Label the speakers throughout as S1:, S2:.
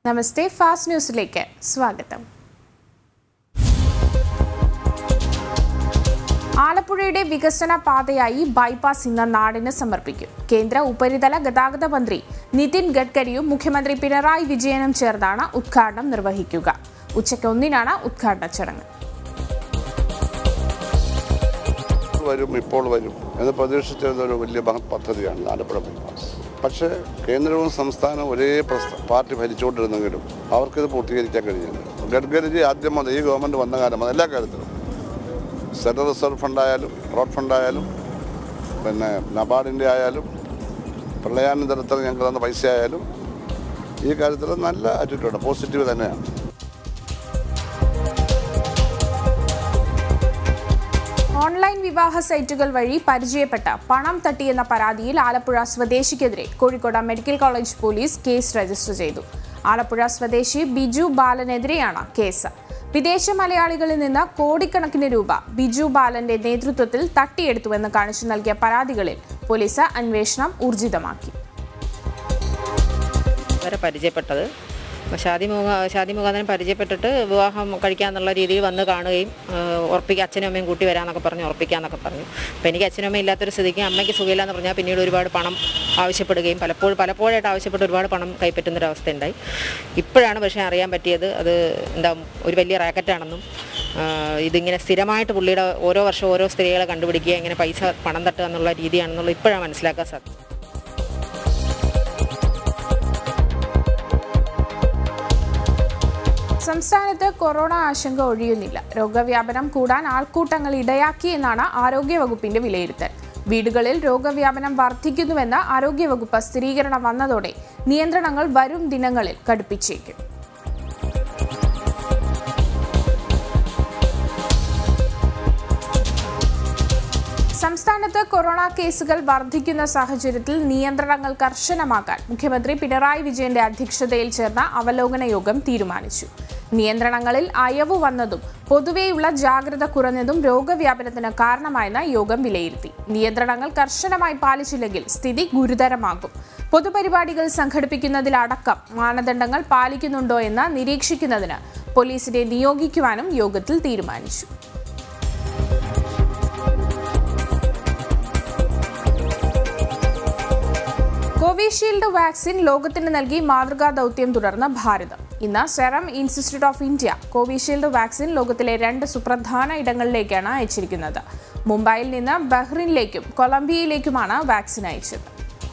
S1: നമസ്തേ fast ന്യൂസിലേക്ക് സ്വാഗതം ആലപ്പുഴയുടെ വികസന പാതയായി ബൈപ്പാസ് ഇന്ന് നാടിന് സമർപ്പിക്കും കേന്ദ്ര ഉപരിതല ഗതാഗത മന്ത്രി നിതിൻ ഗഡ്കരിയും മുഖ്യമന്ത്രി പിണറായി വിജയനും ചേർന്നാണ് ഉദ്ഘാടനം നിർവഹിക്കുക ഉച്ചയ്ക്ക് ഒന്നിനാണ് ഉദ്ഘാടന ചടങ്ങ്
S2: വരും ഇപ്പോൾ വരും എന്ന് പ്രതീക്ഷിച്ചിരുന്ന ഒരു വലിയ മഹത് പദ്ധതിയാണ് ആലപ്പുഴ ബൈപ്പാസ് പക്ഷേ കേന്ദ്രവും സംസ്ഥാനവും ഒരേ പ്രസ്ഥ- പാർട്ടി ഭരിച്ചുകൊണ്ടിരുന്നെങ്കിലും അവർക്കിത് പൂർത്തീകരിക്കാൻ കഴിഞ്ഞില്ല ഗഡ്കരിജി ആദ്യം വന്ന ഈ ഗവൺമെൻറ് വന്ന കാലം മുതൽ എല്ലാ കാര്യത്തിലും സെൻട്രൽ റിസർവ് ഫണ്ടായാലും റോഡ് ഫണ്ടായാലും പിന്നെ നബാർഡിൻ്റെ ആയാലും പ്രളയാനന്തരത്തിൽ ഞങ്ങൾക്ക് തന്ന പൈസ ആയാലും ഈ കാര്യത്തിൽ നല്ല ആറ്റിറ്റ്യൂഡ് പോസിറ്റീവ് തന്നെയാണ്
S1: ഓൺലൈൻ വിവാഹ സൈറ്റുകൾ വഴി പരിചയപ്പെട്ട പണം തട്ടിയെന്ന പരാതിയിൽ ആലപ്പുഴ സ്വദേശിക്കെതിരെ Kozhikode medical college police case register ചെയ്തു ആലപ്പുഴ സ്വദേശി ബിജു ബാലനെതിരെയാണ് കേസ് വിദേശ മലയാളികളിൽ നിന്ന് കോടിക്കണക്കിന് രൂപ ബിജു ബാലന്റെ നേതൃത്വത്തിൽ തട്ടിയെടുത്തുവെന്ന് കാണിച്ചു നൽകിയ പരാതികളിൽ പോലീസ് അന്വേഷണം ഊർജിതമാക്കി
S3: വരെ പരിചയപ്പെട്ടത് അപ്പോൾ ഷാദി മുഖ ഷാദി മുഖാന്തരം പരിചയപ്പെട്ടിട്ട് വിവാഹം കഴിക്കാന്നുള്ള രീതിയിൽ വന്ന് കാണുകയും ഉറപ്പിക്കുക അച്ഛനും അമ്മയും കൂട്ടി വരാമെന്നൊക്കെ പറഞ്ഞ് ഉറപ്പിക്കാമെന്നൊക്കെ പറഞ്ഞു അപ്പോൾ എനിക്ക് അച്ഛനും അമ്മയും ഇല്ലാത്തൊരു സ്ഥിതിക്ക് അമ്മയ്ക്ക് സുഖമില്ല എന്ന് പറഞ്ഞാൽ പിന്നീട് ഒരുപാട് പണം ആവശ്യപ്പെടുകയും പലപ്പോഴും പലപ്പോഴായിട്ട് ആവശ്യപ്പെട്ട് ഒരുപാട് പണം കൈപ്പറ്റുന്നൊരവസ്ഥ ഉണ്ടായി ഇപ്പോഴാണ് പക്ഷേ അറിയാൻ പറ്റിയത് അത് എന്താ ഒരു വലിയ റാക്കറ്റാണെന്നും ആ, ഇതിങ്ങനെ സ്ഥിരമായിട്ട് പുള്ളിയുടെ ഓരോ വർഷം ഓരോ സ്ത്രീകളെ കണ്ടുപിടിക്കുക ഇങ്ങനെ പൈസ പണം തട്ടുക എന്നുള്ള രീതിയാണെന്നുള്ളത് ഇപ്പോഴാണ് മനസ്സിലാക്കാൻ സാധിക്കും
S1: സംസ്ഥാനത്ത് കൊറോണ ആശങ്ക ഒഴിയുന്നില്ല രോഗവ്യാപനം കൂടാൻ ആൾക്കൂട്ടങ്ങൾ ഇടയാക്കിയെന്നാണ് ആരോഗ്യവകുപ്പിന്റെ വിലയിരുത്തൽ വീടുകളിൽ രോഗവ്യാപനം വർദ്ധിക്കുന്നുവെന്ന ആരോഗ്യവകുപ്പ് സ്ഥിരീകരണം വന്നതോടെ നിയന്ത്രണങ്ങൾ വരും ദിനങ്ങളിൽ കടുപ്പിച്ചേക്കും സംസ്ഥാനത്ത് കൊറോണ കേസുകൾ വർദ്ധിക്കുന്ന സാഹചര്യത്തിൽ നിയന്ത്രണങ്ങൾ കർശനമാക്കാൻ മുഖ്യമന്ത്രി പിണറായി വിജയന്റെ അധ്യക്ഷതയിൽ ചേർന്ന അവലോകന യോഗം തീരുമാനിച്ചു നിയന്ത്രണങ്ങളിൽ അയവ് വന്നതും പൊതുവെയുള്ള ജാഗ്രത കുറഞ്ഞതും രോഗവ്യാപനത്തിന് കാരണമായെന്ന് യോഗം വിലയിരുത്തി നിയന്ത്രണങ്ങൾ കർശനമായി പാലിച്ചില്ലെങ്കിൽ സ്ഥിതി ഗുരുതരമാകും പൊതുപരിപാടികൾ സംഘടിപ്പിക്കുന്നതിലടക്കം മാനദണ്ഡങ്ങൾ പാലിക്കുന്നുണ്ടോ എന്ന് നിരീക്ഷിക്കുന്നതിന് പോലീസിനെ നിയോഗിക്കുവാനും യോഗത്തിൽ തീരുമാനിച്ചു കോവിഷീൽഡ് വാക്സിൻ ലോകത്തിന് നൽകി മാതൃകാ ദൗത്യം തുടർന്ന് ഭാരതം ഇന്ന് Serum Institute of India Covishield vaccine ലോകത്തിലെ രണ്ട് സുപ്രധാന ഇടങ്ങളിലേക്കാണ് അയച്ചിരിക്കുന്നത് മുംബൈയിൽ നിന്ന് ബഹ്റിനിലേക്കും കൊളംബിയയിലേക്കുമാണ് വാക്സിൻ അയച്ചത്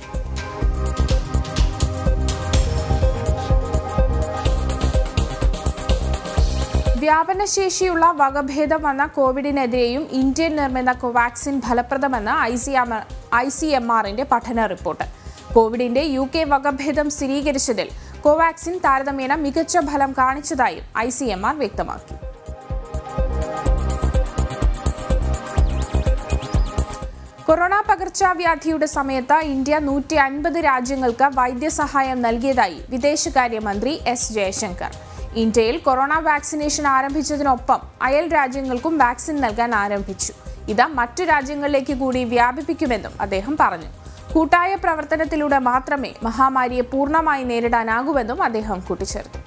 S1: വ്യാപനശേഷിയുള്ള വകഭേദം വന്ന കോവിഡിനെതിരെയും ഇന്ത്യൻ നിർമ്മിത കോവാക്സിൻ ഫലപ്രദമെന്ന് I C M I C M ആറിന്റെ പഠന റിപ്പോർട്ട് കോവിഡിന്റെ യു കെ വകഭേദം സ്ഥിരീകരിച്ചതിൽ കോവാക്സിൻ താരതമ്യേന മികച്ച ഫലം കാണിച്ചതായും ഐ സി എം ആർ വ്യക്തമാക്കി കൊറോണ പകർച്ചവ്യാധിയുടെ സമയത്ത് ഇന്ത്യ നൂറ്റി അൻപത് രാജ്യങ്ങൾക്ക് വൈദ്യസഹായം നൽകിയതായി വിദേശകാര്യമന്ത്രി എസ് ജയശങ്കർ ഇന്ത്യയിൽ കൊറോണ വാക്സിനേഷൻ ആരംഭിച്ചതിനൊപ്പം അയൽ രാജ്യങ്ങൾക്കും വാക്സിൻ നൽകാൻ ആരംഭിച്ചു ഇത് മറ്റു രാജ്യങ്ങളിലേക്ക് കൂടി വ്യാപിപ്പിക്കുമെന്നും അദ്ദേഹം പറഞ്ഞു കൂട്ടായ പ്രവർത്തനത്തിലൂടെ മാത്രമേ മഹാമാരിയെ പൂർണ്ണമായി നേരിടാനാകൂവെന്നും അദ്ദേഹം കൂട്ടിച്ചേർത്തു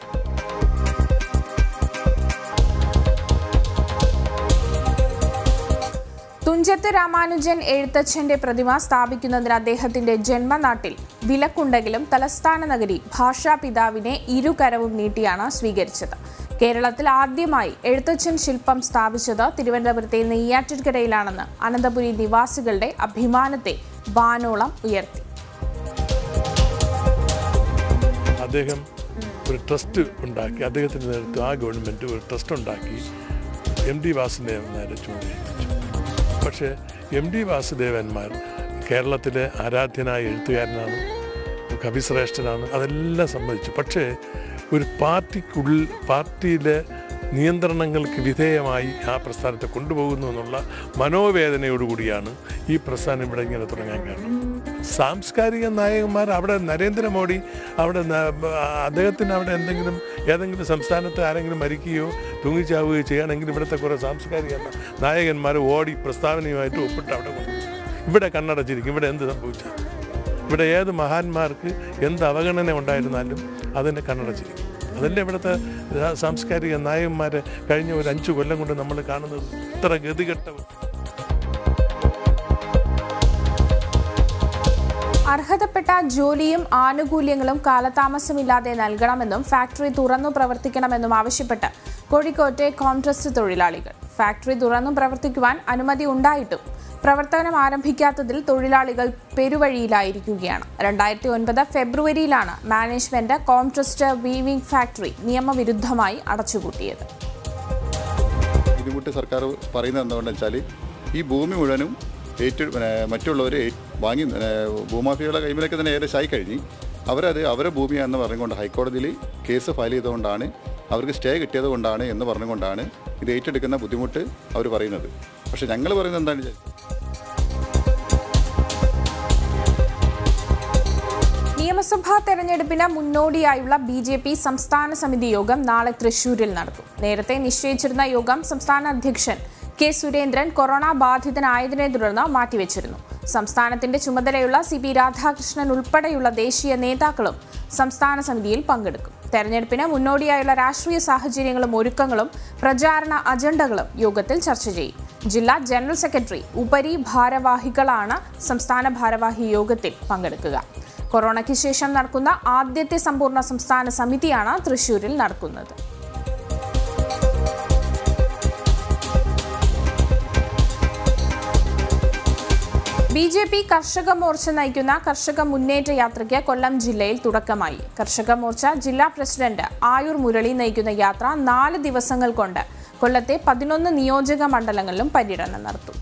S1: തുഞ്ചത്ത് രാമാനുജൻ എഴുത്തച്ഛന്റെ പ്രതിമ സ്ഥാപിക്കുന്നതിന് അദ്ദേഹത്തിന്റെ ജന്മനാട്ടിൽ വിലക്കുണ്ടെങ്കിലും തലസ്ഥാന നഗരി ഭാഷാ പിതാവിനെ ഇരുകരവും നീട്ടിയാണ് സ്വീകരിച്ചത് കേരളത്തിൽ ആദ്യമായി എഴുത്തച്ഛൻ ശില്പം സ്ഥാപിച്ചത് തിരുവനന്തപുരത്തെ നെയ്യാറ്റിൻകരയിലാണെന്ന് അനന്തപുരി നിവാസികളുടെ അഭിമാനത്തെ വാനോളം ഉയർത്തി
S4: അദ്ദേഹം ഒരു ട്രസ്റ്റ് ഉണ്ടാക്കി അദ്ദേഹത്തിൻ്റെ നേതൃത്വം ആ ഗവൺമെൻറ് ഒരു ട്രസ്റ്റ് ഉണ്ടാക്കി എം ഡി വാസുദേവൻ നായരെ ചൂണ്ടിയേൽപ്പിച്ചു പക്ഷേ എം ഡി വാസുദേവന്മാർ കേരളത്തിലെ ആരാധ്യനായ എഴുത്തുകാരനാണ് കവിശ്രേഷ്ഠനാണ് അതെല്ലാം സമ്മതിച്ചു പക്ഷേ ഒരു പാർട്ടിക്കുള്ളിൽ പാർട്ടിയിലെ നിയന്ത്രണങ്ങൾക്ക് വിധേയമായി ആ പ്രസ്ഥാനത്തെ കൊണ്ടുപോകുന്നു എന്നുള്ള മനോവേദനയോടുകൂടിയാണ് ഈ പ്രസ്ഥാനം ഇവിടെ ഇങ്ങനെ തുടങ്ങാൻ കാരണം സാംസ്കാരിക നായകന്മാർ അവിടെ നരേന്ദ്രമോദി അവിടെ ന- അദ്ദേഹത്തിന് അവിടെ എന്തെങ്കിലും ഏതെങ്കിലും സംസ്ഥാനത്ത് ആരെങ്കിലും മരിക്കുകയോ തൂങ്ങിച്ചാവുകയോ ചെയ്യുകയാണെങ്കിൽ ഇവിടുത്തെ കുറേ സാംസ്കാരിക നായകന്മാർ ഓടി പ്രസ്താവനയുമായിട്ട് ഒപ്പിട്ട് അവിടെ കൊണ്ടുപോകും ഇവിടെ കണ്ണടച്ചിരിക്കും ഇവിടെ എന്ത് സംഭവിച്ചാൽ ഇവിടെ ഏത് മഹാന്മാർക്ക് എന്ത് അവഗണന ഉണ്ടായിരുന്നാലും അതിനെ കണ്ണടച്ചിരിക്കും അതല്ലേ ഇവിടുത്തെ ആ, സാംസ്കാരിക നായകന്മാരെ കഴിഞ്ഞ ഒരു അഞ്ചു കൊല്ലം കൊണ്ട് നമ്മൾ കാണുന്നത് ഇത്ര ഗതികെട്ട
S1: അർഹതപ്പെട്ട ജോലിയും ആനുകൂല്യങ്ങളും കാലതാമസമില്ലാതെ നൽകണമെന്നും ഫാക്ടറി തുറന്നു പ്രവർത്തിക്കണമെന്നും ആവശ്യപ്പെട്ട് കോഴിക്കോട്ടെ കോൺട്രസ്റ്റ് തൊഴിലാളികൾ ഫാക്ടറി തുറന്നു പ്രവർത്തിക്കുവാൻ അനുമതി ഉണ്ടായിട്ടും പ്രവർത്തനം ആരംഭിക്കാത്തതിൽ തൊഴിലാളികൾ പെരുവഴിയിലായിരിക്കുകയാണ് രണ്ടായിരത്തി ഒൻപത് ഫെബ്രുവരിയിലാണ് മാനേജ്മെന്റ് കോൺട്രസ്റ്റ് വീവിംഗ് ഫാക്ടറി നിയമവിരുദ്ധമായി അടച്ചുപൂട്ടിയത്
S5: ബുദ്ധിമുട്ട് സർക്കാർ പറയുന്നത് എന്തുകൊണ്ടെന്ന് വെച്ചാൽ ഈ ഭൂമി മുഴുവനും ഏറ്റു പിന്നെ മറ്റുള്ളവർ വാങ്ങി പിന്നെ ഭൂമാഫിയയുടെ കൈമിലൊക്കെ തന്നെ ഏകദേശം ആയി കഴിഞ്ഞ് അവരത് അവരെ ഭൂമിയാണെന്ന് പറഞ്ഞുകൊണ്ട് ഹൈക്കോടതിയിൽ കേസ് ഫയൽ ചെയ്തുകൊണ്ടാണ് അവർക്ക് സ്റ്റേ കിട്ടിയത് കൊണ്ടാണ് എന്ന് പറഞ്ഞുകൊണ്ടാണ് ഇത് ഏറ്റെടുക്കുന്ന ബുദ്ധിമുട്ട് അവർ പറയുന്നത് പക്ഷേ ഞങ്ങൾ പറയുന്നത് എന്താണെന്ന് വെച്ചാൽ
S1: നിയമസഭാ തെരഞ്ഞെടുപ്പിന് മുന്നോടിയായുള്ള ബി ജെ പി സംസ്ഥാന സമിതി യോഗം നാളെ തൃശൂരിൽ നടക്കും നേരത്തെ നിശ്ചയിച്ചിരുന്ന യോഗം സംസ്ഥാന അധ്യക്ഷൻ കെ സുരേന്ദ്രൻ കൊറോണ ബാധിതനായതിനെ തുടർന്ന് മാറ്റിവെച്ചിരുന്നു സംസ്ഥാനത്തിന്റെ ചുമതലയുള്ള സി പി രാധാകൃഷ്ണൻ ഉൾപ്പെടെയുള്ള ദേശീയ നേതാക്കളും സംസ്ഥാന സമിതിയിൽ പങ്കെടുക്കും തെരഞ്ഞെടുപ്പിന് മുന്നോടിയായുള്ള രാഷ്ട്രീയ സാഹചര്യങ്ങളും ഒരുക്കങ്ങളും പ്രചാരണ അജണ്ടകളും യോഗത്തിൽ ചർച്ച ചെയ്യും ജില്ലാ ജനറൽ സെക്രട്ടറി ഉപരി ഭാരവാഹികളാണ് സംസ്ഥാന ഭാരവാഹി യോഗത്തിൽ പങ്കെടുക്കുക കൊറോണയ്ക്ക് ശേഷം നടക്കുന്ന ആദ്യത്തെ സമ്പൂർണ്ണ സംസ്ഥാന സമിതിയാണ് തൃശൂരിൽ നടക്കുന്നത് ബി ജെ പി കർഷക മോർച്ച നയിക്കുന്ന കർഷക മുന്നേറ്റ യാത്രയ്ക്ക് കൊല്ലം ജില്ലയിൽ തുടക്കമായി കർഷക മോർച്ച ജില്ലാ പ്രസിഡന്റ് ആയൂർ മുരളി നയിക്കുന്ന യാത്ര നാല് ദിവസങ്ങൾ കൊണ്ട് കൊല്ലത്തെ പതിനൊന്ന് നിയോജക മണ്ഡലങ്ങളിലും പര്യടനം നടത്തും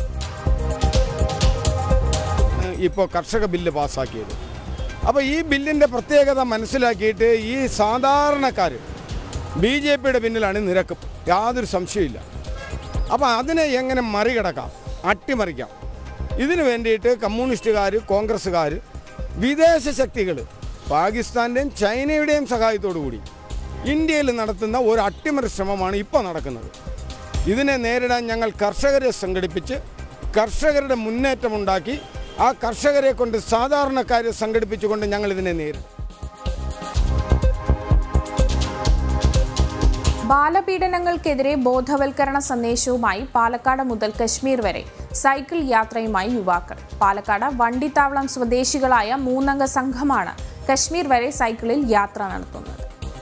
S6: ഇപ്പോൾ കർഷക ബില്ല് പാസ്സാക്കിയത് അപ്പോൾ ഈ ബില്ലിൻ്റെ പ്രത്യേകത മനസ്സിലാക്കിയിട്ട് ഈ സാധാരണക്കാർ ബി ജെ പിയുടെ പിന്നിലാണ് നിരക്കും യാതൊരു സംശയമില്ല അപ്പോൾ അതിനെ എങ്ങനെ മറികടക്കാം അട്ടിമറിക്കാം ഇതിനു വേണ്ടിയിട്ട് കമ്മ്യൂണിസ്റ്റുകാർ കോൺഗ്രസ്സുകാർ വിദേശ ശക്തികൾ പാകിസ്ഥാൻ്റെയും ചൈനയുടെയും സഹായത്തോടു കൂടി ഇന്ത്യയിൽ നടത്തുന്ന ഒരു അട്ടിമറി ശ്രമമാണ് ഇപ്പോൾ നടക്കുന്നത് ഇതിനെ നേരിടാൻ ഞങ്ങൾ കർഷകരെ സംഘടിപ്പിച്ച് കർഷകരുടെ മുന്നേറ്റമുണ്ടാക്കി ആ കർഷകരെ കൊണ്ട് സാധാരണക്കാരെ സംഘടിപ്പിച്ചുകൊണ്ട് ഞങ്ങൾ ഇതിനെ നേരിടും
S1: ബാലപീഡനങ്ങൾക്കെതിരെ ബോധവൽക്കരണ സന്ദേശവുമായി പാലക്കാട് മുതൽ കശ്മീർ വരെ സൈക്കിൾ യാത്രയുമായി യുവാക്കൾ പാലക്കാട് വണ്ടിത്താവളം സ്വദേശികളായ മൂന്നംഗ സംഘമാണ് കശ്മീർ വരെ സൈക്കിളിൽ യാത്ര നടത്തുന്നത്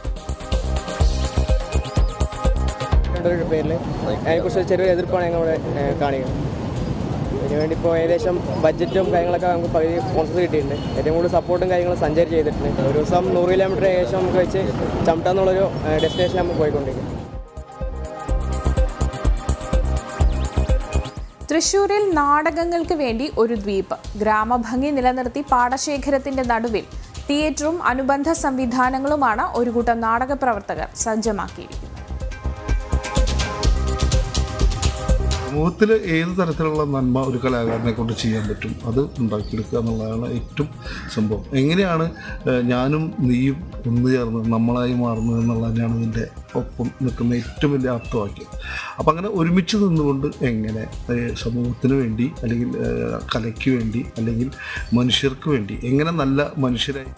S7: ഒരു പേരിൽ അതിനെക്കുറിച്ച് ചെറിയൊരു എതിർപ്പാണ് ഞങ്ങൾ ഇവിടെ ഏഹ്, കാണിക്കുന്നത് ഇതിനുവേണ്ടി ഇപ്പോൾ ഏകദേശം ബഡ്ജറ്റും കാര്യങ്ങളൊക്കെ നമുക്ക് പകുതി സ്പോൺസർ കിട്ടിയിട്ടുണ്ട് ഏറ്റവും കൂടുതൽ സപ്പോർട്ടും കാര്യങ്ങളും സഞ്ചാരി ചെയ്തിട്ടുണ്ട് ഒരു ദിവസം നൂറ് കിലോമീറ്റർ ഏകദേശം നമുക്ക് വെച്ച് ചമട്ട എന്നുള്ളൊരു ഡെസ്റ്റിനേഷൻ നമുക്ക് പോയിക്കൊണ്ടിരിക്കും
S1: തൃശൂരിൽ നാടകങ്ങൾക്ക് വേണ്ടി ഒരു ദ്വീപ് ഗ്രാമഭംഗി നിലനിർത്തി പാടശേഖരത്തിന്റെ നടുവിൽ തിയേറ്ററും അനുബന്ധ സംവിധാനങ്ങളുമാണ് ഒരു കൂട്ടം നാടക പ്രവർത്തകർ സജ്ജമാക്കിയിരിക്കുന്നത്
S8: സമൂഹത്തിൽ ഏത് തരത്തിലുള്ള നന്മ ഒരു കലാകാരനെ കൊണ്ട് ചെയ്യാൻ പറ്റും അത് ഉണ്ടാക്കിയെടുക്കുക എന്നുള്ളതാണ് ഏറ്റവും സംഭവം എങ്ങനെയാണ് ഏഹ്, ഞാനും നീയും ഒന്നു ചേർന്ന് നമ്മളായി മാറുന്നത് എന്നുള്ളത് തന്നെയാണ് ഇതിൻ്റെ ഒപ്പം നിൽക്കുന്ന ഏറ്റവും വലിയ ആപ്തവാക്യം അപ്പം അങ്ങനെ ഒരുമിച്ച് നിന്നുകൊണ്ട് എങ്ങനെ ഏഹ്, സമൂഹത്തിന് വേണ്ടി അല്ലെങ്കിൽ ഏഹ്, കലയ്ക്ക് വേണ്ടി അല്ലെങ്കിൽ മനുഷ്യർക്ക് വേണ്ടി എങ്ങനെ നല്ല മനുഷ്യരായി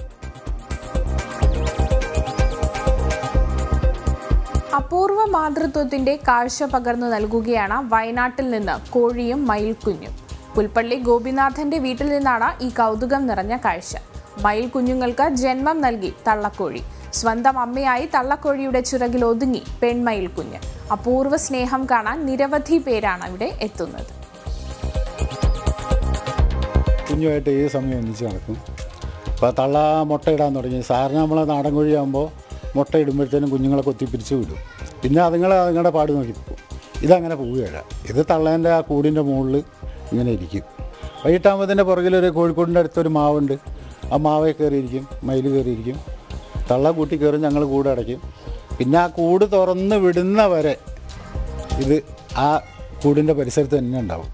S1: അപൂർവ മാതൃത്വത്തിന്റെ കാഴ്ച പകർന്നു നൽകുകയാണ് വയനാട്ടിൽ നിന്ന് കോഴിയും മയിൽക്കുഞ്ഞും പുൽപ്പള്ളി ഗോപിനാഥന്റെ വീട്ടിൽ നിന്നാണ് ഈ കൗതുകം നിറഞ്ഞ കാഴ്ച മയിൽ കുഞ്ഞുങ്ങൾക്ക് ജന്മം നൽകി തള്ളക്കോഴി സ്വന്തം അമ്മയായി തള്ളക്കോഴിയുടെ ചിറകിൽ ഒതുങ്ങി പെൺമയിൽ കുഞ്ഞ് അപൂർവ സ്നേഹം കാണാൻ നിരവധി പേരാണ് ഇവിടെ എത്തുന്നത്
S9: കുഞ്ഞുമായിട്ട് ഏത് സമയം ഒന്നിച്ച് നടക്കും ഇപ്പോൾ തള്ള മുട്ടയിടാൻ തുടങ്ങി സാറിന് നമ്മൾ നാടൻ കോഴിയാകുമ്പോൾ മുട്ട ഇടുമ്പോഴത്തേനും കുഞ്ഞുങ്ങളെ കൊത്തിപ്പിരിച്ച് വിടും പിന്നെ അതുങ്ങളെ അതുങ്ങളുടെ പാട് നോക്കി പോകും ഇതങ്ങനെ പോവുകയില്ല ഇത് തള്ളേൻ്റെ ആ കൂടിൻ്റെ മുകളിൽ ഇങ്ങനെ ഇരിക്കും വൈകിട്ടാകുമ്പോഴത്തേൻ്റെ പുറകിലൊരു കോഴിക്കോടിൻ്റെ അടുത്തൊരു മാവുണ്ട് ആ മാവേ കയറിയിരിക്കും മയിൽ കയറിയിരിക്കും തള്ള കൂട്ടി കയറും ഞങ്ങൾ കൂട് അടയ്ക്കും പിന്നെ ആ കൂട് തുറന്ന് വിടുന്ന വരെ ഇത് ആ കൂടിൻ്റെ പരിസരത്ത് തന്നെ ഉണ്ടാവും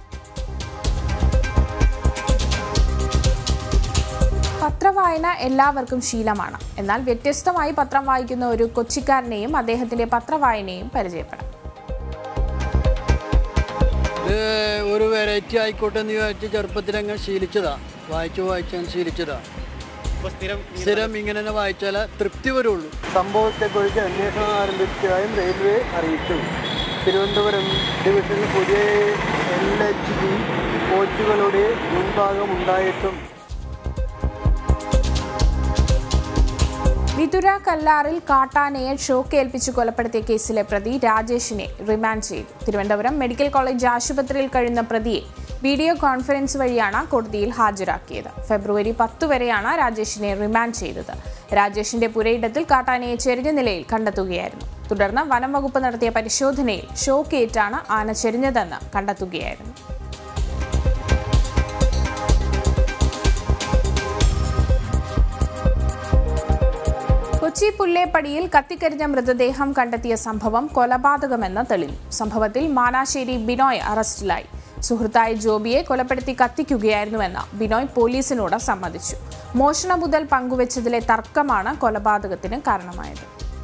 S1: പത്രവായന എല്ലാവർക്കും ശീലമാണ് എന്നാൽ വ്യത്യസ്തമായി പത്രം വായിക്കുന്ന ഒരു കൊച്ചിക്കാരനെയും അദ്ദേഹത്തിന്റെ പത്രവായനയും പരിചയപ്പെടാം
S10: ഇത് ഒരു വെറൈറ്റി ആയിക്കോട്ടെ എന്ന് വിചാരിച്ച് ചെറുപ്പത്തിൽ അങ്ങ് ശീലിച്ചതാ വായിച്ച് വായിച്ച് അങ്ങ് ശീലിച്ചതാ സ്ഥിരം ഇങ്ങനെ തന്നെ വായിച്ചാലേ തൃപ്തി വരുള്ളൂ
S7: സംഭവത്തെക്കുറിച്ച് അന്വേഷണം ആരംഭിച്ചതായും റെയിൽവേ അറിയിച്ചു തിരുവനന്തപുരം ഡിവിഷനിൽ പുതിയ എൽ എച്ച് ബി കോച്ചുകളുടെ മുൻഭാഗം ഉണ്ടായിട്ടും
S1: വിതുര കല്ലാറിൽ കാട്ടാനയെ ഷോക്കേൽപ്പിച്ച് കൊലപ്പെടുത്തിയ കേസിലെ പ്രതി രാജേഷിനെ റിമാൻഡ് ചെയ്തു തിരുവനന്തപുരം മെഡിക്കൽ കോളേജ് ആശുപത്രിയിൽ കഴിയുന്ന പ്രതിയെ വീഡിയോ കോൺഫറൻസ് വഴിയാണ് കോടതിയിൽ ഹാജരാക്കിയത് ഫെബ്രുവരി പത്ത് വരെയാണ് രാജേഷിനെ റിമാൻഡ് ചെയ്തത് രാജേഷിന്റെ പുരയിടത്തിൽ കാട്ടാനയെ ചെരിഞ്ഞ നിലയിൽ കണ്ടെത്തുകയായിരുന്നു തുടർന്ന് വനം വകുപ്പ് നടത്തിയ പരിശോധനയിൽ ഷോക്കേറ്റാണ് ആന ചെരിഞ്ഞതെന്ന് കണ്ടെത്തുകയായിരുന്നു കൊച്ചി പുല്ലേപ്പടിയിൽ കത്തിക്കരിഞ്ഞ മൃതദേഹം കണ്ടെത്തിയ സംഭവം കൊലപാതകമെന്ന് തെളിഞ്ഞു സംഭവത്തിൽ മാനാശ്ശേരി ബിനോയ് അറസ്റ്റിലായി സുഹൃത്തായ ജോബിയെ കൊലപ്പെടുത്തി കത്തിക്കുകയായിരുന്നുവെന്ന് ബിനോയ് പോലീസിനോട് സമ്മതിച്ചു മോഷണ മുതൽ പങ്കുവച്ചതിലെ തർക്കമാണ് കൊലപാതകത്തിന് കാരണമായത്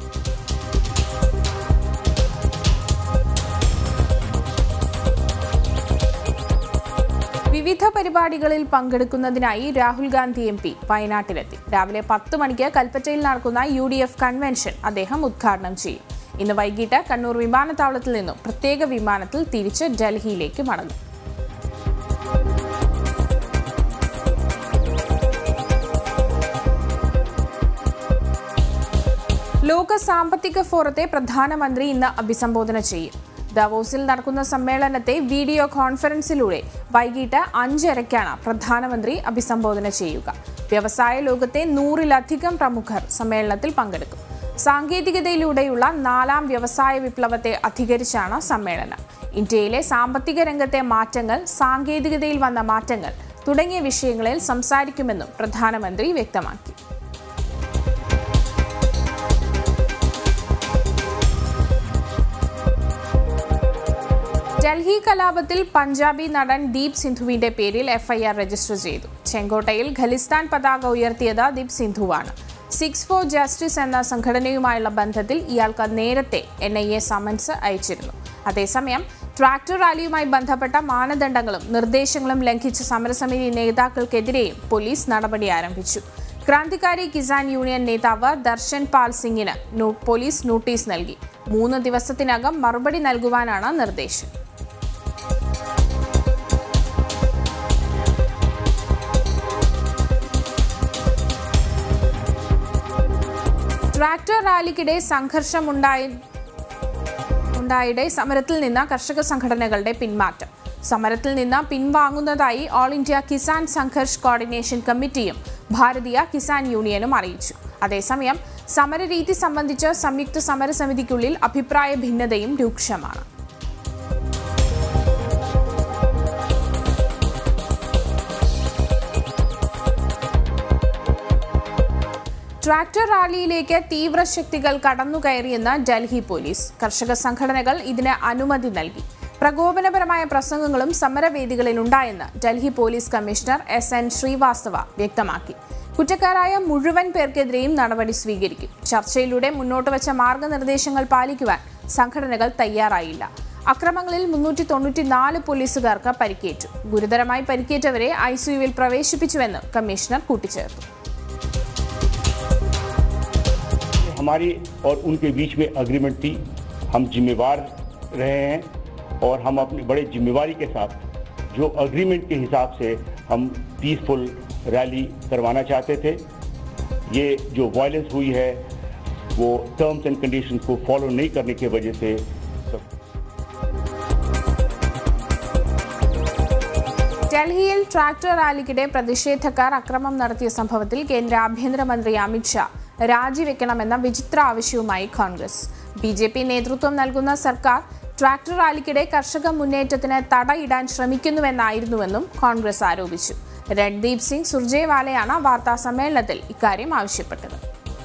S1: വിവിധ പരിപാടികളിൽ പങ്കെടുക്കുന്നതിനായി രാഹുൽ ഗാന്ധി എം പി വയനാട്ടിലെത്തി രാവിലെ പത്ത് മണിക്ക് കൽപ്പറ്റയിൽ നടക്കുന്ന യു ഡി എഫ് കൺവെൻഷൻ അദ്ദേഹം ഉദ്ഘാടനം ചെയ്യും ഇന്ന് വൈകിട്ട് കണ്ണൂർ വിമാനത്താവളത്തിൽ നിന്നും പ്രത്യേക വിമാനത്തിൽ തിരിച്ച് ഡൽഹിയിലേക്ക് മടങ്ങും ലോക സാമ്പത്തിക ഫോറത്തെ പ്രധാനമന്ത്രി ഇന്ന് അഭിസംബോധന ചെയ്യും ദവോസിൽ നടക്കുന്ന സമ്മേളനത്തെ വീഡിയോ കോൺഫറൻസിലൂടെ വൈകിട്ട് അഞ്ചരയ്ക്കാണ് പ്രധാനമന്ത്രി അഭിസംബോധന ചെയ്യുക വ്യവസായ ലോകത്തെ നൂറിലധികം പ്രമുഖർ സമ്മേളനത്തിൽ പങ്കെടുക്കും സാങ്കേതികതയിലൂടെയുള്ള നാലാം വ്യവസായ വിപ്ലവത്തെ അധികരിച്ചാണ് സമ്മേളനം ഇന്ത്യയിലെ സാമ്പത്തിക രംഗത്തെ മാറ്റങ്ങൾ സാങ്കേതികതയിൽ വന്ന മാറ്റങ്ങൾ തുടങ്ങിയ വിഷയങ്ങളിൽ സംസാരിക്കുമെന്നും പ്രധാനമന്ത്രി വ്യക്തമാക്കി ഡൽഹി കലാപത്തിൽ പഞ്ചാബി നടൻ ദീപ് സിന്ധുവിന്റെ പേരിൽ എഫ്ഐആർ രജിസ്റ്റർ ചെയ്തു ചെങ്കോട്ടയിൽ ഖലിസ്ഥാൻ പതാക ഉയർത്തിയത് ദീപ് സിന്ധുവാണ് സിക്സ് ഫോർ ജസ്റ്റിസ് എന്ന സംഘടനയുമായുള്ള ബന്ധത്തിൽ ഇയാൾക്ക് നേരത്തെ എൻ ഐ എ സമൻസ് അയച്ചിരുന്നു അതേസമയം ട്രാക്ടർ റാലിയുമായി ബന്ധപ്പെട്ട മാനദണ്ഡങ്ങളും നിർദ്ദേശങ്ങളും ലംഘിച്ച സമരസമിതി നേതാക്കൾക്കെതിരെയും പോലീസ് നടപടി ആരംഭിച്ചു ക്രാന്തികാരി കിസാൻ യൂണിയൻ നേതാവ് ദർശൻ പാൽ സിംഗിന് നോ- പോലീസ് നോട്ടീസ് നൽകി മൂന്ന് ദിവസത്തിനകം മറുപടി നൽകുവാനാണ് നിർദ്ദേശം ട്രാക്ടർ റാലിക്കിടെ സംഘർഷമുണ്ടായി ഉണ്ടായിടെ സമരത്തിൽ നിന്ന് കർഷക സംഘടനകളുടെ പിന്മാറ്റം സമരത്തിൽ നിന്ന് പിൻവാങ്ങുന്നതായി all India Kisan Sangharsh coordination കമ്മിറ്റിയും ഭാരതീയ കിസാൻ യൂണിയനും അറിയിച്ചു അതേസമയം സമരരീതി സംബന്ധിച്ച് സംയുക്ത സമരസമിതിക്കുള്ളിൽ അഭിപ്രായ ഭിന്നതയും രൂക്ഷമാണ് ട്രാക്ടർ റാലിയിലേക്ക് തീവ്രശക്തികൾ കടന്നുകയറിയെന്ന് ഡൽഹി പോലീസ് കർഷക സംഘടനകൾ ഇതിന് അനുമതി നൽകി പ്രകോപനപരമായ പ്രസംഗങ്ങളും സമരവേദികളിൽ ഉണ്ടായെന്ന് Delhi police commissioner S N Srivastava വ്യക്തമാക്കി കുറ്റക്കാരായ മുഴുവൻ പേർക്കെതിരെയും നടപടി സ്വീകരിക്കും ചർച്ചയിലൂടെ മുന്നോട്ട് വെച്ച മാർഗനിർദ്ദേശങ്ങൾ പാലിക്കുവാൻ സംഘടനകൾ തയ്യാറായില്ല അക്രമങ്ങളിൽ മുന്നൂറ്റി തൊണ്ണൂറ്റിനാല് പോലീസുകാർക്ക് പരിക്കേറ്റു ഗുരുതരമായി പരിക്കേറ്റവരെ ഐസിയുവിൽ പ്രവേശിപ്പിച്ചുവെന്ന് കമ്മീഷണർ കൂട്ടിച്ചേർത്തു
S11: हमारी और उनके बीच में अग्रीमेंट थी हम जिम्मेवार रहे हैं और हम अपनी बड़े जिम्मेवारी के साथ जो अग्रीमेंट के हिसाब से हम पीसफुल रैली करवाना चाहते थे ये जो वायलेंस हुई है वो टर्म्स एंड कंडीशंस को फॉलो नहीं करने की वजह से
S1: ഡൽഹിയിൽ ട്രാക്ടർ റാലിക്കിടെ പ്രതിഷേധക്കാർ അക്രമം നടത്തിയ സംഭവത്തിൽ കേന്ദ്ര ആഭ്യന്തരമന്ത്രി അമിത്ഷാ രാജിവെക്കണമെന്ന വിചിത്ര ആവശ്യവുമായി കോൺഗ്രസ് ബി ജെ പി നേതൃത്വം നൽകുന്ന സർക്കാർ ട്രാക്ടർ റാലിക്കിടെ കർഷക മുന്നേറ്റത്തിന് തടയിടാൻ ശ്രമിക്കുന്നുവെന്നായിരുന്നുവെന്നും കോൺഗ്രസ് ആരോപിച്ചു രൺദീപ് സിംഗ് സുർജേവാലയാണ് വാർത്താ സമ്മേളനത്തിൽ ഇക്കാര്യം ആവശ്യപ്പെട്ടത്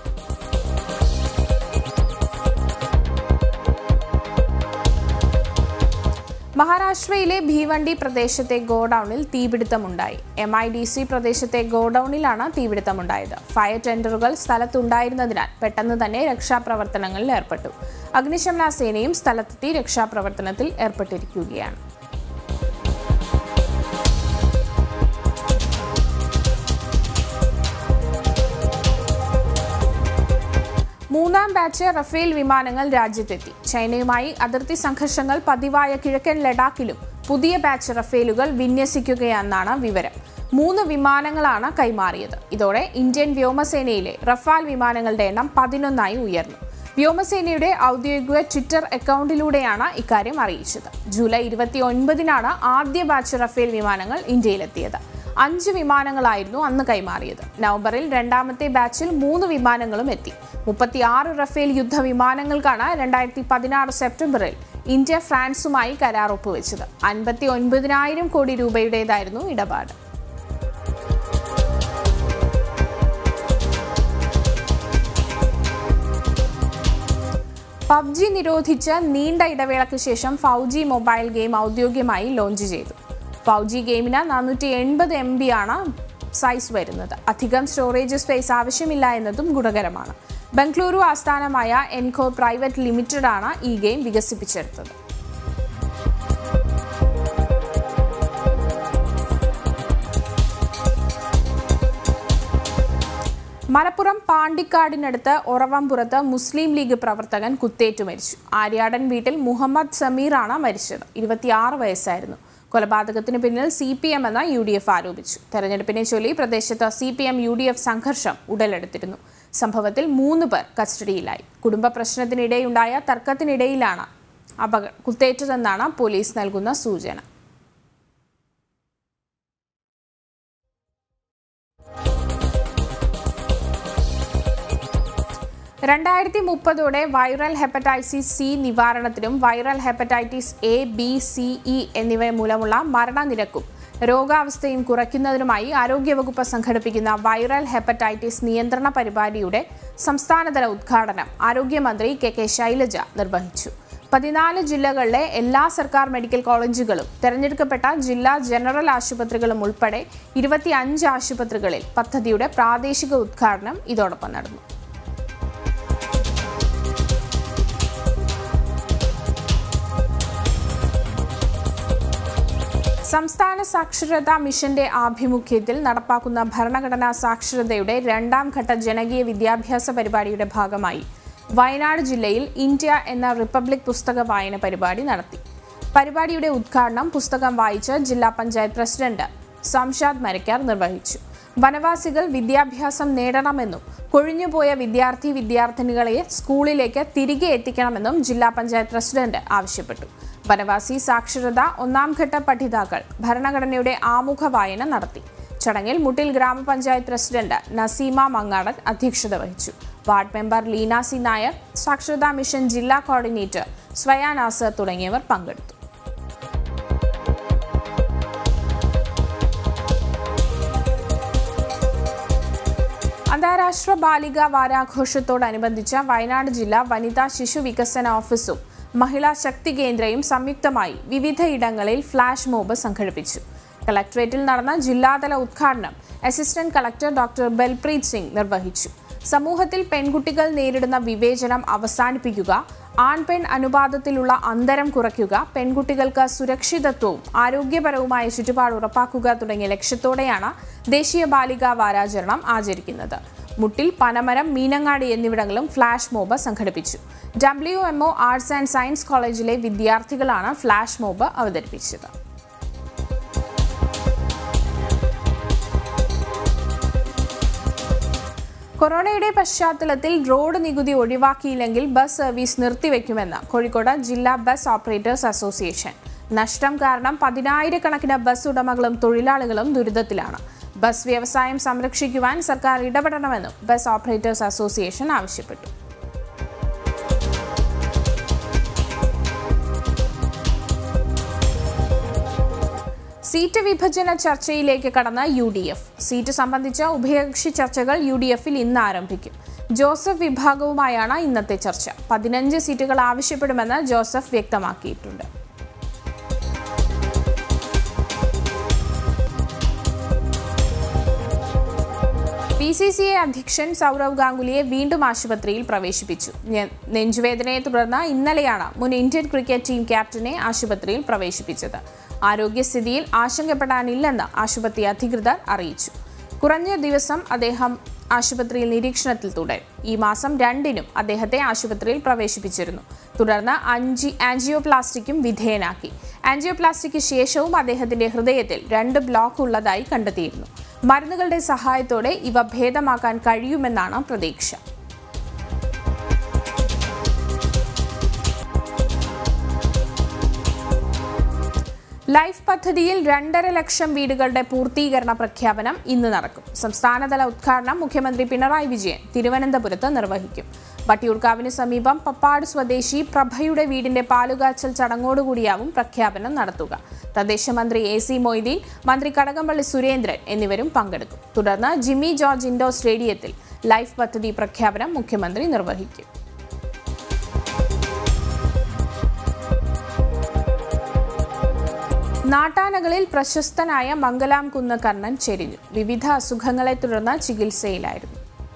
S1: മഹാരാഷ്ട്രയിലെ ഭീവണ്ടി പ്രദേശത്തെ ഗോഡൌണിൽ തീപിടുത്തമുണ്ടായി എം ഐ ഡി സി പ്രദേശത്തെ ഗോഡൌണിലാണ് തീപിടുത്തമുണ്ടായത് ഫയർ ടെൻഡറുകൾ സ്ഥലത്തുണ്ടായിരുന്നതിനാൽ പെട്ടെന്ന് തന്നെ രക്ഷാപ്രവർത്തനങ്ങളിൽ ഏർപ്പെട്ടു അഗ്നിശമന സേനയും സ്ഥലത്തെത്തി രക്ഷാപ്രവർത്തനത്തിൽ ഏർപ്പെട്ടിരിക്കുകയാണ് മൂന്നാം ബാച്ച് റഫേൽ വിമാനങ്ങൾ രാജ്യത്തെത്തി ചൈനയുമായി അതിർത്തി സംഘർഷങ്ങൾ പതിവായ കിഴക്കൻ ലഡാക്കിലും പുതിയ ബാച്ച് റഫേലുകൾ വിന്യസിക്കുകയെന്നാണ് വിവരം മൂന്ന് വിമാനങ്ങളാണ് കൈമാറിയത് ഇതോടെ ഇന്ത്യൻ വ്യോമസേനയിലെ റഫാൽ വിമാനങ്ങളുടെ എണ്ണം പതിനൊന്നായി ഉയർന്നു വ്യോമസേനയുടെ ഔദ്യോഗിക ട്വിറ്റർ അക്കൗണ്ടിലൂടെയാണ് ഇക്കാര്യം അറിയിച്ചത് ജൂലൈ ഇരുപത്തി ഒൻപതിനാണ് ആദ്യ ബാച്ച് റഫേൽ വിമാനങ്ങൾ ഇന്ത്യയിലെത്തിയത് അഞ്ച് വിമാനങ്ങളായിരുന്നു അന്ന് കൈമാറിയത് നവംബറിൽ രണ്ടാമത്തെ ബാച്ചിൽ മൂന്ന് വിമാനങ്ങളും എത്തി മുപ്പത്തിയാറ് റഫേൽ യുദ്ധ വിമാനങ്ങൾക്കാണ് രണ്ടായിരത്തി പതിനാറ് സെപ്റ്റംബറിൽ ഇന്ത്യ ഫ്രാൻസുമായി കരാർ ഒപ്പുവെച്ചത് അൻപത്തി ഒൻപതിനായിരം കോടി രൂപയുടേതായിരുന്നു ഇടപാട് പബ്ജി നിരോധിച്ച് നീണ്ട ഇടവേളയ്ക്ക് ശേഷം ഫൗജി മൊബൈൽ ഗെയിം ഔദ്യോഗികമായി ലോഞ്ച് ചെയ്തു ഫൗജി ഗെയിമിന് നാനൂറ്റി എൺപത് എം ബി ആണ് സൈസ് വരുന്നത് അധികം സ്റ്റോറേജ് സ്പേസ് ആവശ്യമില്ല എന്നതും ഗുണകരമാണ് ബംഗളൂരു ആസ്ഥാനമായ എൻകോ പ്രൈവറ്റ് ലിമിറ്റഡ് ആണ് ഈ ഗെയിം വികസിപ്പിച്ചെടുത്തത് മലപ്പുറം പാണ്ടിക്കാടിനടുത്ത് ഒറവംപുറത്ത് മുസ്ലിം ലീഗ് പ്രവർത്തകൻ കുത്തേറ്റു മരിച്ചു ആര്യാടൻ വീട്ടിൽ മുഹമ്മദ് സമീറാണ് മരിച്ചത് ഇരുപത്തിയാറ് വയസ്സായിരുന്നു കൊലപാതകത്തിന് പിന്നിൽ സി പി എം എന്ന് യു ഡി എഫ് ആരോപിച്ചു തെരഞ്ഞെടുപ്പിനെ ചൊല്ലി പ്രദേശത്ത് C P M U D F സംഘർഷം ഉടലെടുത്തിരുന്നു സംഭവത്തിൽ മൂന്ന് പേർ കസ്റ്റഡിയിലായി കുടുംബ പ്രശ്നത്തിനിടെയുണ്ടായ തർക്കത്തിനിടയിലാണ് അപക കുത്തേറ്റതെന്നാണ് പോലീസ് നൽകുന്ന സൂചന രണ്ടായിരത്തി മുപ്പതോടെ വൈറൽ ഹെപ്പറ്റൈറ്റിസ് സി നിവാരണത്തിനും viral hepatitis A B C E എന്നിവ മൂലമുള്ള മരണനിരക്കും രോഗാവസ്ഥയും കുറയ്ക്കുന്നതിനുമായി ആരോഗ്യവകുപ്പ് സംഘടിപ്പിക്കുന്ന വൈറൽ ഹെപ്പറ്റൈറ്റിസ് നിയന്ത്രണ പരിപാടിയുടെ സംസ്ഥാനതല ഉദ്ഘാടനം ആരോഗ്യമന്ത്രി കെ കെ ശൈലജ നിർവഹിച്ചു പതിനാല് ജില്ലകളിലെ എല്ലാ സർക്കാർ മെഡിക്കൽ കോളേജുകളും തെരഞ്ഞെടുക്കപ്പെട്ട ജില്ലാ ജനറൽ ആശുപത്രികളും ഉൾപ്പെടെ ഇരുപത്തിയഞ്ച് ആശുപത്രികളിൽ പദ്ധതിയുടെ പ്രാദേശിക ഉദ്ഘാടനം ഇതോടൊപ്പം നടന്നു സംസ്ഥാന സാക്ഷരതാ മിഷന്റെ ആഭിമുഖ്യത്തിൽ നടപ്പാക്കുന്ന ഭരണഘടനാ സാക്ഷരതയുടെ രണ്ടാം ഘട്ട ജനകീയ വിദ്യാഭ്യാസ പരിപാടിയുടെ ഭാഗമായി വയനാട് ജില്ലയിൽ ഇന്ത്യ എന്ന റിപ്പബ്ലിക് പുസ്തക വായന പരിപാടി നടത്തി പരിപാടിയുടെ ഉദ്ഘാടനം പുസ്തകം വായിച്ച് ജില്ലാ പഞ്ചായത്ത് പ്രസിഡന്റ് സംഷാദ് മരക്കാർ നിർവഹിച്ചു വനവാസികൾ വിദ്യാഭ്യാസം നേടണമെന്നും കൊഴിഞ്ഞുപോയ വിദ്യാർത്ഥി വിദ്യാർത്ഥിനികളെ സ്കൂളിലേക്ക് തിരികെ എത്തിക്കണമെന്നും ജില്ലാ പഞ്ചായത്ത് പ്രസിഡന്റ് ആവശ്യപ്പെട്ടു വനവാസി സാക്ഷരത ഒന്നാം ഘട്ട പഠിതാക്കൾ ഭരണഘടനയുടെ ആമുഖ വായന നടത്തി ചടങ്ങിൽ മുട്ടിൽ ഗ്രാമപഞ്ചായത്ത് പ്രസിഡന്റ് നസീമ മങ്ങാടൻ അധ്യക്ഷത വഹിച്ചു ward member Leena C Nair സാക്ഷരതാ മിഷൻ ജില്ലാ കോർഡിനേറ്റർ സ്വയാ നാസർ തുടങ്ങിയവർ പങ്കെടുത്തു അന്താരാഷ്ട്ര ബാലികാ വാരാഘോഷത്തോടനുബന്ധിച്ച് വയനാട് ജില്ലാ വനിതാ ശിശു വികസന ഓഫീസും മഹിളാ ശക്തി കേന്ദ്രയും സംയുക്തമായി വിവിധയിടങ്ങളിൽ ഫ്ലാഷ് മോബ് സംഘടിപ്പിച്ചു കളക്ടറേറ്റിൽ നടന്ന ജില്ലാതല ഉദ്ഘാടനം assistant collector doctor Balpreet Singh നിർവഹിച്ചു സമൂഹത്തിൽ പെൺകുട്ടികൾ നേരിടുന്ന വിവേചനം അവസാനിപ്പിക്കുക ആൺ പെൺ അനുപാതത്തിലുള്ള അന്തരം കുറയ്ക്കുക പെൺകുട്ടികൾക്ക് സുരക്ഷിതത്വവും ആരോഗ്യപരവുമായ ചുറ്റുപാട് ഉറപ്പാക്കുക തുടങ്ങിയ ലക്ഷ്യത്തോടെയാണ് ദേശീയ ബാലികാ വാരാചരണം ആചരിക്കുന്നത് മുട്ടിൽ പനമരം മീനങ്ങാടി എന്നിവിടങ്ങളും ഫ്ലാഷ് മോബ് സംഘടിപ്പിച്ചു W M O arts and science കോളേജിലെ വിദ്യാർത്ഥികളാണ് ഫ്ലാഷ് മോബ് അവതരിപ്പിച്ചത് കൊറോണയുടെ പശ്ചാത്തലത്തിൽ റോഡ് നികുതി ഒഴിവാക്കിയില്ലെങ്കിൽ ബസ് സർവീസ് നിർത്തിവെക്കുമെന്ന് കോഴിക്കോട് ജില്ലാ ബസ് ഓപ്പറേറ്റേഴ്സ് അസോസിയേഷൻ നഷ്ടം കാരണം പതിനായിരക്കണക്കിന് ബസ് ഉടമകളും തൊഴിലാളികളും ദുരിതത്തിലാണ് ബസ് വ്യവസായം സംരക്ഷിക്കുവാൻ സർക്കാർ ഇടപെടണമെന്നും ബസ് ഓപ്പറേറ്റേഴ്സ് അസോസിയേഷൻ ആവശ്യപ്പെട്ടു സീറ്റ് വിഭജന ചർച്ചയിലേക്ക് കടന്ന യു ഡി എഫ് സീറ്റ് സംബന്ധിച്ച ഉഭയകക്ഷി ചർച്ചകൾ യു ഡി എഫിൽ ഇന്ന് ആരംഭിക്കും ജോസഫ് വിഭാഗവുമായാണ് ഇന്നത്തെ ചർച്ച പതിനഞ്ച് സീറ്റുകൾ ആവശ്യപ്പെടുമെന്ന് ജോസഫ് വ്യക്തമാക്കിയിട്ടുണ്ട് പി സി സി ഐ അധ്യക്ഷൻ സൗരവ് ഗാംഗുലിയെ വീണ്ടും ആശുപത്രിയിൽ പ്രവേശിപ്പിച്ചു ഞെ- നെഞ്ചുവേദനയെ തുടർന്ന് ഇന്നലെയാണ് മുൻ ഇന്ത്യൻ ക്രിക്കറ്റ് ടീം ക്യാപ്റ്റനെ ആശുപത്രിയിൽ പ്രവേശിപ്പിച്ചത് ആരോഗ്യസ്ഥിതിയിൽ ആശങ്കപ്പെടാനില്ലെന്ന് ആശുപത്രി അധികൃതർ അറിയിച്ചു കുറഞ്ഞ ദിവസം അദ്ദേഹം ആശുപത്രിയിൽ നിരീക്ഷണത്തിൽ തുടരും ഈ മാസം രണ്ടിനും അദ്ദേഹത്തെ ആശുപത്രിയിൽ പ്രവേശിപ്പിച്ചിരുന്നു തുടർന്ന് അഞ്ചി ആൻജിയോപ്ലാസ്റ്റിക്കും വിധേയനാക്കി ആൻജിയോപ്ലാസ്റ്റിക്ക് ശേഷവും അദ്ദേഹത്തിന്റെ ഹൃദയത്തിൽ രണ്ട് ബ്ലോക്ക് ഉള്ളതായി കണ്ടെത്തിയിരുന്നു മരുന്നുകളുടെ സഹായത്തോടെ ഇവ ഭേദമാക്കാൻ കഴിയുമെന്നാണ് പ്രതീക്ഷ ലൈഫ് പദ്ധതിയിൽ രണ്ടര ലക്ഷം വീടുകളുടെ പൂർത്തീകരണ പ്രഖ്യാപനം ഇന്ന് നടക്കും സംസ്ഥാനതല ഉദ്ഘാടനം മുഖ്യമന്ത്രി പിണറായി വിജയൻ തിരുവനന്തപുരത്ത് നിർവഹിക്കും വട്ടിയൂർക്കാവിന് സമീപം പപ്പാട് സ്വദേശി പ്രഭയുടെ വീടിന്റെ പാലുകാച്ചൽ ചടങ്ങോടുകൂടിയാവും പ്രഖ്യാപനം നടത്തുക തദ്ദേശ മന്ത്രി എ സി മൊയ്തീൻ മന്ത്രി കടകംപള്ളി സുരേന്ദ്രൻ എന്നിവരും പങ്കെടുക്കും തുടർന്ന് ജിമ്മി ജോർജ് ഇൻഡോർ സ്റ്റേഡിയത്തിൽ ലൈഫ് പദ്ധതി പ്രഖ്യാപനം മുഖ്യമന്ത്രി നിർവഹിക്കും നാട്ടാനകളിൽ പ്രശസ്തനായ മംഗലാം കുന്ന് കർണൻ ചെരിഞ്ഞു വിവിധ അസുഖങ്ങളെ തുടർന്ന് ചികിത്സയിലായിരുന്നു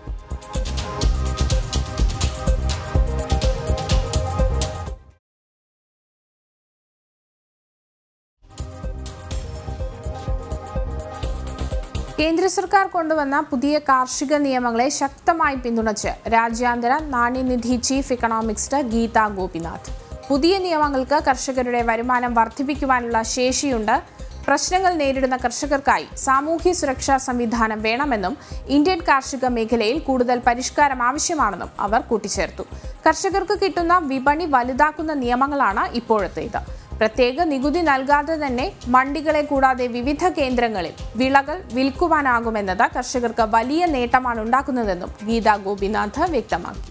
S1: കേന്ദ്ര സർക്കാർ കൊണ്ടുവന്ന പുതിയ കാർഷിക നിയമങ്ങളെ ശക്തമായി പിന്തുണച്ച് രാജ്യാന്തര നാണ്യനിധി ചീഫ് ഇക്കണോമിക്സ്റ്റ് ഗീത ഗോപിനാഥ് പുതിയ നിയമങ്ങൾക്ക് കർഷകരുടെ വരുമാനം വർദ്ധിപ്പിക്കുവാനുള്ള ശേഷിയുണ്ട് പ്രശ്നങ്ങൾ നേരിടുന്ന കർഷകർക്കായി സാമൂഹ്യ സുരക്ഷാ സംവിധാനം വേണമെന്നും ഇന്ത്യൻ കാർഷിക മേഖലയിൽ കൂടുതൽ പരിഷ്കാരം ആവശ്യമാണെന്നും അവർ കൂട്ടിച്ചേർത്തു കർഷകർക്ക് കിട്ടുന്ന വിപണി വലുതാക്കുന്ന നിയമങ്ങളാണ് ഇപ്പോഴത്തേത് പ്രത്യേക നികുതി നൽകാതെ തന്നെ മണ്ടികളെ കൂടാതെ വിവിധ കേന്ദ്രങ്ങളിൽ വിളകൾ വിൽക്കുവാനാകുമെന്നത് കർഷകർക്ക് വലിയ നേട്ടമാണ് ഉണ്ടാക്കുന്നതെന്നും ഗീത ഗോപിനാഥ് വ്യക്തമാക്കി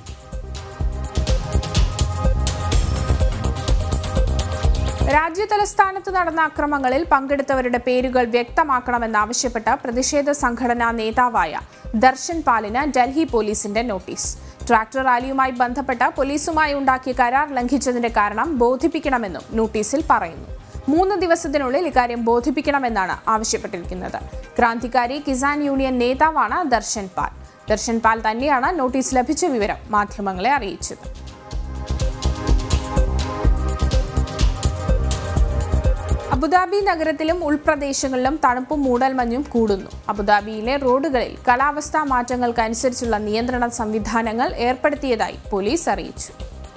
S1: രാജ്യതലസ്ഥാനത്ത് നടന്ന അക്രമങ്ങളിൽ പങ്കെടുത്തവരുടെ പേരുകൾ വ്യക്തമാക്കണമെന്നാവശ്യപ്പെട്ട് പ്രതിഷേധ സംഘടനാ നേതാവായ ദർശൻ പാലിന് ഡൽഹി പോലീസിന്റെ നോട്ടീസ് ട്രാക്ടർ റാലിയുമായി ബന്ധപ്പെട്ട് പോലീസുമായി ഉണ്ടാക്കിയ കരാർ ലംഘിച്ചതിന്റെ കാരണം ബോധിപ്പിക്കണമെന്നും നോട്ടീസിൽ പറയുന്നു മൂന്ന് ദിവസത്തിനുള്ളിൽ ഇക്കാര്യം ബോധിപ്പിക്കണമെന്നാണ് ആവശ്യപ്പെട്ടിരിക്കുന്നത് ക്രാന്തികാരി കിസാൻ യൂണിയൻ നേതാവാണ് ദർശൻ പാൽ ദർശൻ പാൽ തന്നെയാണ് നോട്ടീസ് ലഭിച്ച വിവരം മാധ്യമങ്ങളെ അറിയിച്ചത് അബുദാബി നഗരത്തിലും ഉൾപ്രദേശങ്ങളിലും തണുപ്പും മൂടൽമഞ്ഞും കൂടുന്നു അബുദാബിയിലെ റോഡുകളിൽ കാലാവസ്ഥാ മാറ്റങ്ങൾക്കനുസരിച്ചുള്ള നിയന്ത്രണ സംവിധാനങ്ങൾ ഏർപ്പെടുത്തിയതായി പോലീസ് അറിയിച്ചു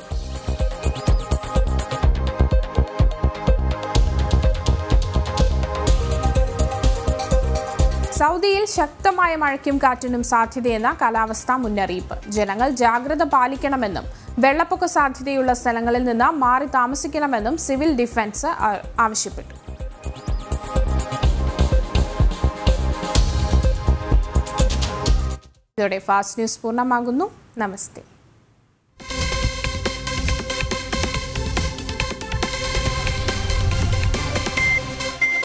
S1: സൗദിയിൽ ശക്തമായ മഴയ്ക്കും കാറ്റിനും സാധ്യതയെന്ന കാലാവസ്ഥാ മുന്നറിയിപ്പ് ജനങ്ങൾ ജാഗ്രത പാലിക്കണമെന്നും വെള്ളപ്പൊക്ക സാധ്യതയുള്ള സ്ഥലങ്ങളിൽ നിന്ന് മാറി താമസിക്കണമെന്നും സിവിൽ ഡിഫൻസ് ആ- ആവശ്യപ്പെട്ടു ഇതോടെ ഫാസ്റ്റ് ന്യൂസ് പൂർണ്ണമാകുന്നു നമസ്തേ